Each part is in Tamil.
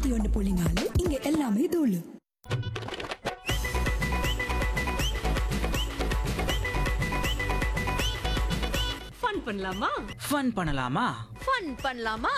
நூத்தி ஒன்று புள்ளி நாலு இங்க எல்லாமே தூளு ஃபன் பண்ணலாமா ஃபன் பண்ணலாமா ஃபன் பண்ணலாமா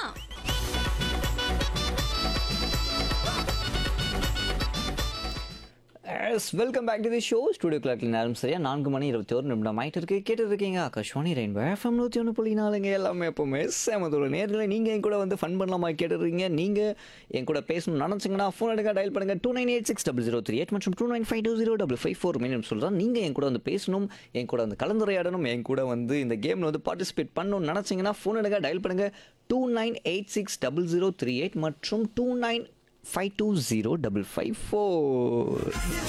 yes welcome back to the show studio கிளாக்ல நேரம் சரியா நான்கு மணி இருபத்தி ஒரு நிமிடம் ஆயிட்டு இருக்கு கேட்டு இருக்கீங்க ஆகாஷ்வாணி ரெயின்போ எஃப்எம் நூற்றி ஒன்று புள்ளி நாலுங்க எல்லாமே எப்பவுமே சேமத்தோட நேர்களை நீங்கள் என் கூட வந்து ஃபன் பண்ணலாமா கேட்டுருக்கீங்க நீங்கள் என் கூட பேசணும்னு நினச்சிங்கன்னா ஃபோன் எடுக்க டயல் பண்ணுங்க two nine eight six double zero three eight மற்றும் two nine five two zero double five four minimum சொல்கிறேன் நீங்கள் என் கூட வந்து பேசணும் என் கூட வந்து கலந்துரையாடணும் என் கூட வந்து இந்த கேமில் வந்து பார்ட்டிசிபேட் பண்ணணும்னு நினச்சிங்கன்னா ஃபோன் எடுக்க டயல் பண்ணுங்க two nine eight six double zero three eight மற்றும் two nine five two zero double five four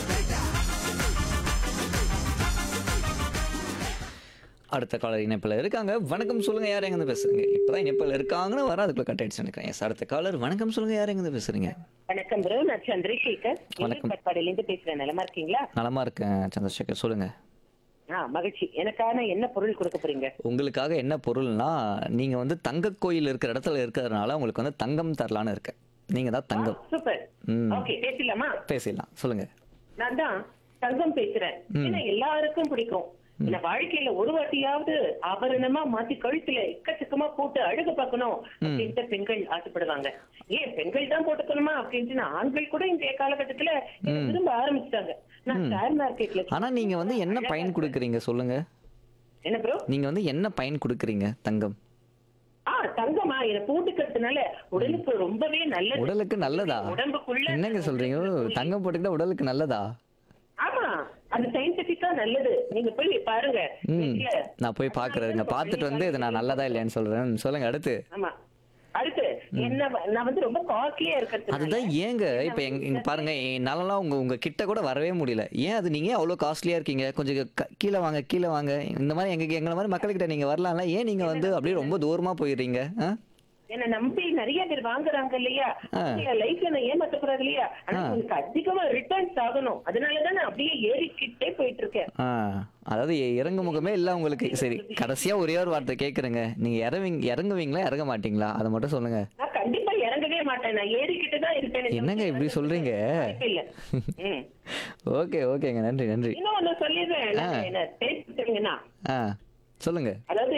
அடுத்த காலர் இணைப்பில் இருக்காங்க வணக்கம் சொல்லுங்க யார் எங்கேருந்து பேசுறீங்க இப்போதான் இணைப்பில் இருக்காங்கன்னு வர அதுக்குள்ள கட் ஆயிடுச்சு நினைக்கிறேன் எஸ் அடுத்த காலர் வணக்கம் சொல்லுங்க யார் எங்கேருந்து பேசுறீங்க வணக்கம் ப்ரோ நான் சந்திரசேகர் வணக்கம். பட்பாடில இருந்து பேசுறேன் நலமா இருக்கீங்களா நலமா இருக்கேன் சந்திரசேகர் சொல்லுங்க ஆ மகிழ்ச்சி எனக்கான என்ன பொருள் கொடுக்க போறீங்க உங்களுக்காக என்ன பொருள்னா நீங்க வந்து தங்க கோயில் இருக்கிற இடத்துல இருக்கிறதுனால உங்களுக்கு வந்து தங்கம் தரலான்னு இருக்கேன் நீங்க தான் தங்கம் சூப்பர் ம். ஓகே பேசலாமா பேசிடலாம் சொல்லுங்க நான் தான் தங்கம் பேசுறேன் ஏன்னா எல்லாருக்கும் பிடிக்கும் இந்த வாழ்க்கையில ஒரு வாட்டியாவது ஆபரணமா மாத்தி கழுத்துல எக்கச்சக்கமா போட்டு அழகு பார்க்கணும் அப்படின்ட்டு பெண்கள் ஆசைப்படுவாங்க ஏன் பெண்கள் தான் போட்டுக்கணுமா அப்படின்ட்டு ஆண்கள் கூட இந்த காலகட்டத்துல இதை விரும்ப ஆரம்பிச்சிட்டாங்க நான் ஷேர் மார்க்கெட்ல ஆனா நீங்க வந்து என்ன பயன் கொடுக்குறீங்க சொல்லுங்க என்ன ப்ரோ நீங்க வந்து என்ன பயன் கொடுக்குறீங்க தங்கம் ஆ தங்கமா இத போட்டுக்கிறதுனால உடலுக்கு ரொம்பவே நல்லது உடலுக்கு நல்லதா உடம்புக்குள்ள என்னங்க சொல்றீங்க தங்கம் போட்டுக்கிட்டா உடலுக்கு நல்லதா ஆமா அது சயின்டிபிக்கா நல்லது நீங்க போய் பாருங்க ம் வீட்ல. நான் போய் பார்க்குறேங்க பார்த்துட்டு வந்து இதை நான் நல்லதா இல்லையான்னு சொல்றேன் சொல்லுங்க அடுத்து ஆமா அடுத்து என்ன வ- நான் வந்து ரொம்ப காஸ்ட்லியா இருக்கிறது அதுதான் ஏங்க இப்போ எங்க இங்க பாருங்க என்னாலலாம் உங்க உங்க கிட்ட கூட வரவே முடியல ஏன் அது நீங்க அவ்வளோ காஸ்ட்லியா இருக்கீங்க கொஞ்சம் க- கீழே வாங்க கீழே வாங்க இந்த மாதிரி எங்க எங்களை மாதிரி மக்கள்கிட்ட நீங்க வரலாம்ல ஏன் நீங்க வந்து அப்படியே ரொம்ப தூரமா போயிடுறீங்க ஆ? என்ன நம்பி நிறைய பேர் வாங்குறாங்க இல்லையா லைஃப்ல நான் ஏமாத்தக்கூடாது இல்லையா ஆனா உங்களுக்கு அதிகமா ரிட்டர்ன்ஸ் ஆகணும் அதனாலதான் நான் அப்படியே ஏறிக்கிட்டே போயிட்டு இருக்கேன் ஆ அதாவது இ- இறங்கு முகமே இல்லை உங்களுக்கு சரி கடைசியா ஒரே ஒரு வார்த்தை கேட்குறேங்க நீங்க இறங்குவீங்க இறங்குவீங்களா இறங்க மாட்டீங்களா அதை மட்டும் சொல்லுங்க நான் கண்டிப்பா இறங்கவே மாட்டேன் நான் ஏறிக்கிட்டு தான் இருப்பேன் என்னங்க இப்படி சொல்றீங்க இல்ல ம். ஓகே ஓகேங்க நன்றி நன்றி இன்னும் ஒண்ணு சொல்லிடுறேன் என்ன- என்ன பேசிட்டீங்கன்னா ஆ சொல்லுங்க அதாவது